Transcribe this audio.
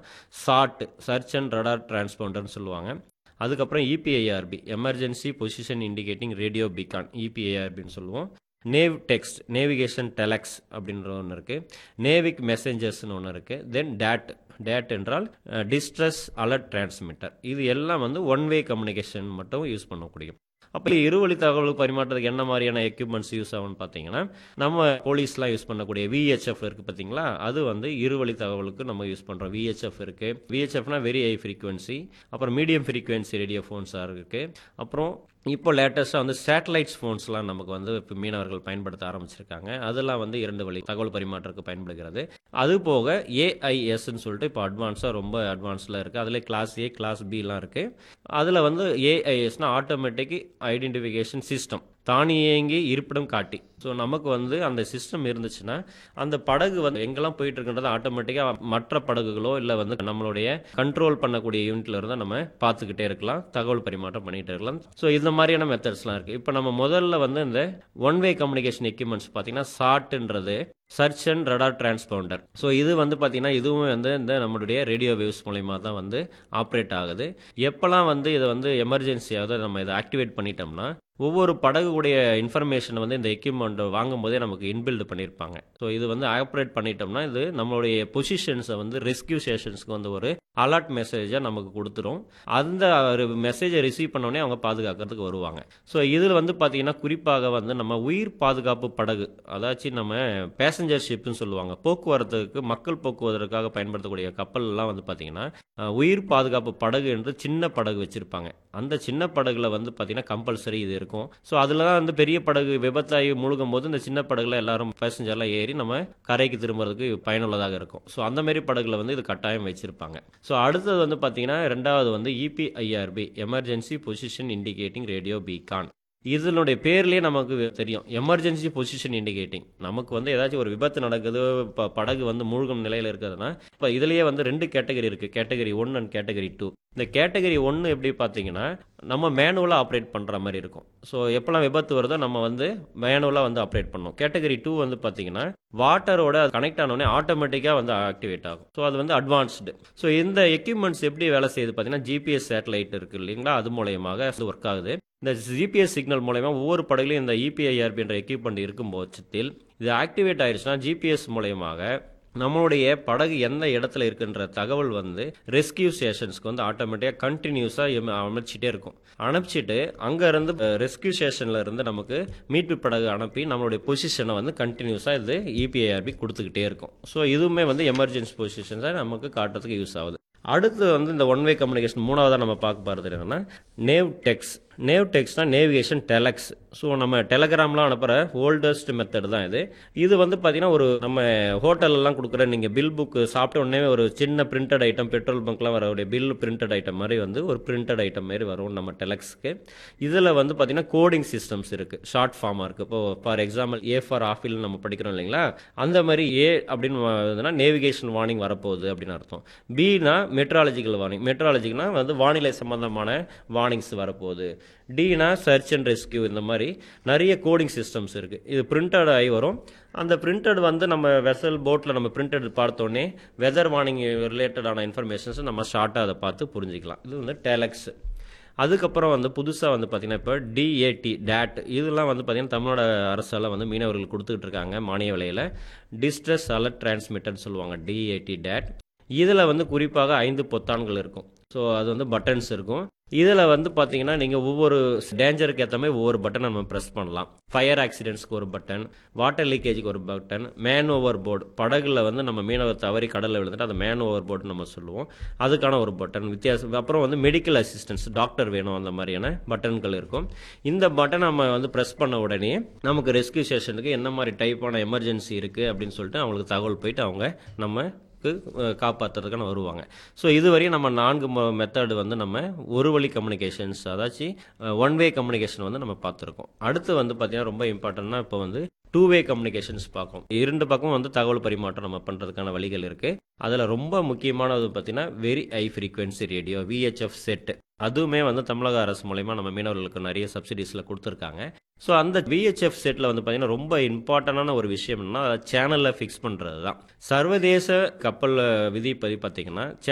chat search and radar டிரான்ஸ்பாண்டர்னு சொல்லுவாங்க அதுக்கப்புறம் EPIRB emergency position indicating radio beacon இபிஐஆர்பின்னு சொல்லுவோம் நேவ் டெக்ஸ்ட் நேவிகேஷன் டெலக்ஸ் அப்படின்ற ஒன்று இருக்குது நேவிக் மெசேஞ்சர்ஸ்னு ஒன்று இருக்குது தென் டேட் டேட் என்றால் டிஸ்ட்ரஸ் அலர்ட் டிரான்ஸ்மிட்டர் இது எல்லாம் வந்து ஒன் வே கம்யூனிகேஷன் மட்டும் யூஸ் பண்ணக்கூடிய அப்போ இருவழி தகவல் பரிமாற்றத்துக்கு என்ன மாதிரியான எக்யூப்மெண்ட்ஸ் யூஸ் ஆகும்னு பார்த்தீங்கன்னா நம்ம போலீஸ்லாம் யூஸ் பண்ணக்கூடிய விஹெச்எஃப் இருக்குது பார்த்தீங்களா அது வந்து இருவழி தகவலுக்கு நம்ம யூஸ் பண்ணுறோம் விஹெச்எஃப் இருக்குது விஹெச்எஃப்னா வெரி ஹை ஃப்ரீக்வன்சி அப்புறம் மீடியம் ஃப்ரீக்வன்சி ரேடியோ ஃபோன்ஸாக இருக்குது அப்புறம் இப்போ லேட்டஸ்ட்டாக வந்து சேட்டலைட்ஸ் ஃபோன்ஸ்லாம் நமக்கு வந்து இப்போ மீனவர்கள் பயன்படுத்த ஆரம்பிச்சிருக்காங்க அதெல்லாம் வந்து இரண்டு வழி தகவல் பரிமாற்றத்துக்கு பயன்படுகிறது அது போக ஏஐஎஸ்ன்னு சொல்லிட்டு இப்போ அட்வான்ஸாக ரொம்ப அட்வான்ஸில் இருக்குது அதில் கிளாஸ் ஏ கிளாஸ் பிலாம் இருக்குது அதில் வந்து ஏஐஎஸ்னா ஆட்டோமேட்டிக் ஐடென்டிஃபிகேஷன் சிஸ்டம் தானியங்கி இருப்பிடம் காட்டி ஸோ நமக்கு வந்து அந்த சிஸ்டம் இருந்துச்சுன்னா அந்த படகு வந்து எங்கெல்லாம் போயிட்டு இருக்குன்றது ஆட்டோமேட்டிக்காக மற்ற படகுகளோ இல்லை வந்து நம்மளுடைய கண்ட்ரோல் பண்ணக்கூடிய யூனிட்ல இருந்தால் நம்ம பார்த்துக்கிட்டே இருக்கலாம் தகவல் பரிமாற்றம் பண்ணிகிட்டே இருக்கலாம் ஸோ இந்த மாதிரியான மெத்தட்ஸ்லாம் இருக்குது இப்போ நம்ம முதல்ல வந்து இந்த ஒன் வே கம்யூனிகேஷன் எக்யூப்மெண்ட்ஸ் பார்த்தீங்கன்னா சாட்டுன்றது search and radar transponder so இது வந்து பார்த்தீங்கன்னா இதுவும் வந்து இந்த நம்மளுடைய ரேடியோ வேவ்ஸ் மூலயமா தான் வந்து ஆப்ரேட் ஆகுது எப்போல்லாம் வந்து இதை வந்து எமர்ஜென்சியாவது நம்ம இதை ஆக்டிவேட் பண்ணிட்டோம்னா ஒவ்வொரு படகுடைய இன்ஃபர்மேஷன் வந்து இந்த எக்யூப்மெண்ட் வாங்கும் போதே நமக்கு இன்பில்டு பண்ணியிருப்பாங்க ஸோ இது வந்து ஆப்ரேட் பண்ணிட்டோம்னா இது நம்மளுடைய பொசிஷன்ஸை வந்து ரெஸ்கியூ ஸ்டேஷன்ஸ்க்கு வந்து ஒரு அலர்ட் மெசேஜை நமக்கு கொடுத்துரும் அந்த மெசேஜை ரிசீவ் பண்ணோடனே அவங்க பாதுகாக்கிறதுக்கு வருவாங்க ஸோ இதில் வந்து பார்த்தீங்கன்னா குறிப்பாக வந்து நம்ம உயிர் பாதுகாப்பு படகு அதாச்சும் நம்ம பேசஞ்சர் ஷிப்னு சொல்லுவாங்க போக்குவரத்துக்கு மக்கள் போக்குவதற்காக பயன்படுத்தக்கூடிய கப்பல்லாம் வந்து பார்த்தீங்கன்னா உயிர் பாதுகாப்பு படகு என்று சின்ன படகு வச்சுருப்பாங்க அந்த சின்ன படகுல வந்து பார்த்தீங்கன்னா கம்பல்சரி இது இருக்கும் ஸோ அதில் தான் வந்து பெரிய படகு விபத்தாகி முழுகும் போது இந்த சின்ன படகுல எல்லாரும் பேசஞ்சர்லாம் ஏறி நம்ம கரைக்கு திரும்புறதுக்கு பயனுள்ளதாக இருக்கும் ஸோ அந்த மாதிரி படகுல வந்து இது கட்டாயம் வச்சிருப்பாங்க ஸோ அடுத்தது வந்து பார்த்தீங்கன்னா ரெண்டாவது வந்து EPIRB emergency position indicating radio beacon இதனுடைய பேர்லேயே நமக்கு தெரியும் எமர்ஜென்சி பொசிஷன் இண்டிகேட்டிங் நமக்கு வந்து ஏதாச்சும் ஒரு விபத்து நடக்குது இப்போ படகு வந்து மூழ்கும் நிலையில் இருக்குதுன்னா இப்போ இதுலேயே வந்து ரெண்டு கேட்டகரி இருக்குது category one and category two இந்த கேட்டகரி ஒன்று எப்படி பார்த்தீங்கன்னா நம்ம மேனுவலாக ஆப்ரேட் பண்ணுற மாதிரி இருக்கும் ஸோ எப்போல்லாம் விபத்து வருதோ நம்ம வந்து மேனுவலாக வந்து ஆப்ரேட் பண்ணோம் கேட்டகரி டூ வந்து பார்த்தீங்கன்னா வாட்டரோட கனெக்ட் ஆனோடனே ஆட்டோமேட்டிக்காக வந்து ஆக்டிவேட் ஆகும் ஸோ அது வந்து அட்வான்ஸ்டு ஸோ இந்த எக்யூப்மெண்ட்ஸ் எப்படி வேலை செய்யுது பார்த்தீங்கன்னா ஜிபிஎஸ் சேட்டலைட் இருக்குது இல்லைங்களா அது மூலயமாக ஒர்க் ஆகுது இந்த ஜிபிஎஸ் சிக்னல் மூலயமா ஒவ்வொரு படகுலையும் இந்த இபிஐஆர்பி என்ற எக்யூப்மெண்ட் இருக்கும் பட்சத்தில் இது ஆக்டிவேட் ஆயிடுச்சுன்னா ஜிபிஎஸ் மூலயமாக நம்மளுடைய படகு எந்த இடத்துல இருக்குன்ற தகவல் வந்து ரெஸ்கியூ ஸ்டேஷன்ஸ்க்கு வந்து ஆட்டோமேட்டிக்காக கண்டினியூஸாக அமைச்சிட்டே இருக்கும் அனுப்பிச்சிட்டு அங்கேருந்து ரெஸ்கியூ ஸ்டேஷனில் இருந்து நமக்கு மீட்பு படகு அனுப்பி நம்மளுடைய பொசிஷனை வந்து கண்டினியூஸாக இது இபிஐஆர்பி கொடுத்துக்கிட்டே இருக்கும் ஸோ இதுவுமே வந்து எமர்ஜென்சி பொசிஷன்ஸை நமக்கு காட்டுறதுக்கு யூஸ் ஆகுது அடுத்து வந்து இந்த ஒன் வே கம்யூனிகேஷன் மூணாவதாக நம்ம பார்க்க போகிறது என்னன்னா நேவ் டெக்ஸ் நேவ் டெக்ஸ்னா நேவிகேஷன் டெலக்ஸ் ஸோ நம்ம டெலகிராம்லாம் அனுப்புகிற ஓல்டஸ்ட் மெத்தட் தான் இது இது வந்து பார்த்தீங்கன்னா ஒரு நம்ம ஹோட்டல்லாம் கொடுக்குற நீங்கள் பில் புக்கு சாப்பிட்ட உடனே ஒரு சின்ன பிரிண்டட் ஐட்டம் பெட்ரோல் பங்க்லாம் வரக்கூடிய பில் பிரிண்டட் ஐட்டம் மாதிரி வந்து ஒரு பிரிண்டட் ஐட்டம் மாதிரி வரும் நம்ம டெலக்ஸ்க்கு இதில் வந்து பார்த்தீங்கன்னா கோடிங் சிஸ்டம்ஸ் இருக்குது ஷார்ட் ஃபார்மாக இருக்குது இப்போ ஃபார் எக்ஸாம்பிள் ஏ ஃபார் ஆஃபில் நம்ம படிக்கிறோம் இல்லைங்களா அந்த மாதிரி ஏ அப்படின்னு நேவிகேஷன் வார்னிங் வரப்போகுது அப்படின்னு அர்த்தம் பினா மெட்ராலஜிக்கல் வார்னிங் மெட்ராலஜிக்னா வந்து வானிலை சம்பந்தமான வார்னிங்ஸ் வரப்போகுது டினா சர்ச் அண்ட் ரெஸ்கியூ இந்த மாதிரி நிறைய கோடிங் சிஸ்டம்ஸ் இருக்குது இது பிரிண்டட் ஆகி வரும் அந்த பிரிண்டட் வந்து நம்ம வெசல் போட்டில் நம்ம பிரிண்டட் பார்த்தோன்னே வெதர் வார்னிங் ரிலேட்டடான இன்ஃபர்மேஷன்ஸ் நம்ம ஷார்ட்டாக அதை பார்த்து புரிஞ்சிக்கலாம் இது வந்து டெலக்ஸ் அதுக்கப்புறம் வந்து புதுசாக வந்து பார்த்திங்கன்னா இப்போ டிஏடி டேட் இதெல்லாம் வந்து பார்த்திங்கன்னா தமிழ்நாடு அரசால் வந்து மீனவர்கள் கொடுத்துக்கிட்டு இருக்காங்க மானிய விலையில் டிஸ்ட்ரஸ் அலர்ட் டிரான்ஸ்மிட்டர்னு சொல்லுவாங்க டிஏடி டேட் இதில் வந்து குறிப்பாக ஐந்து பொத்தான்கள் இருக்கும் ஸோ அது வந்து பட்டன்ஸ் இருக்கும் இதில் வந்து பார்த்தீங்கன்னா நீங்கள் ஒவ்வொரு டேஞ்சருக்கு ஏற்ற மாதிரி ஒவ்வொரு பட்டன் நம்ம ப்ரெஸ் பண்ணலாம் ஃபயர் ஆக்சிடென்ட்ஸ்க்கு ஒரு பட்டன் வாட்டர் லீக்கேஜுக்கு ஒரு பட்டன் மேன் ஓவர் போர்டு படகுல வந்து நம்ம மீனவர் தவறி கடலில் விழுந்துட்டு அதை மேன் ஓவர் போர்டு நம்ம சொல்லுவோம் அதுக்கான ஒரு பட்டன் வித்தியாசம் அப்புறம் வந்து மெடிக்கல் அசிஸ்டன்ஸ் டாக்டர் வேணும் அந்த மாதிரியான பட்டன்கள் இருக்கும் இந்த பட்டன் நம்ம வந்து ப்ரெஸ் பண்ண உடனே நமக்கு ரெஸ்கியூ ஸ்டேஷனுக்கு என்ன மாதிரி டைப்பான எமர்ஜென்சி இருக்குது அப்படின்னு சொல்லிட்டு அவங்களுக்கு தகவல் போயிட்டு அவங்க நம்ம காப்பாற்றுறதுக்கான வருவாங்க ஸோ இதுவரையும் நம்ம நான்கு மெத்தடு வந்து நம்ம ஒரு வழி கம்யூனிகேஷன்ஸ் அதாச்சும் ஒன் வே கம்யூனிகேஷன் வந்து நம்ம பார்த்துருக்கோம் அடுத்து வந்து பார்த்தீங்கன்னா ரொம்ப இம்பார்ட்டன்னா இப்போ வந்து டூ வே கம்யூனிகேஷன்ஸ் பார்க்கும் இரண்டு பக்கம் வந்து தகவல் பரிமாற்றம் நம்ம பண்ணுறதுக்கான வழிகள் இருக்குது அதில் ரொம்ப முக்கியமானது பார்த்தீங்கன்னா very high frequency radio VHF set அதுவுமே வந்து தமிழக அரசு மூலயமா நம்ம மீனவர்களுக்கு நிறைய சப்சிடிஸில் கொடுத்துருக்காங்க ஸோ அந்த விஹெச்எஃப் செட்டில் வந்து பார்த்தீங்கன்னா ரொம்ப இம்பார்ட்டண்டான ஒரு விஷயம் என்னன்னா சேனலில் ஃபிக்ஸ் பண்ணுறது தான் சர்வதேச கப்பல் விதிப்படி பார்த்தீங்கன்னா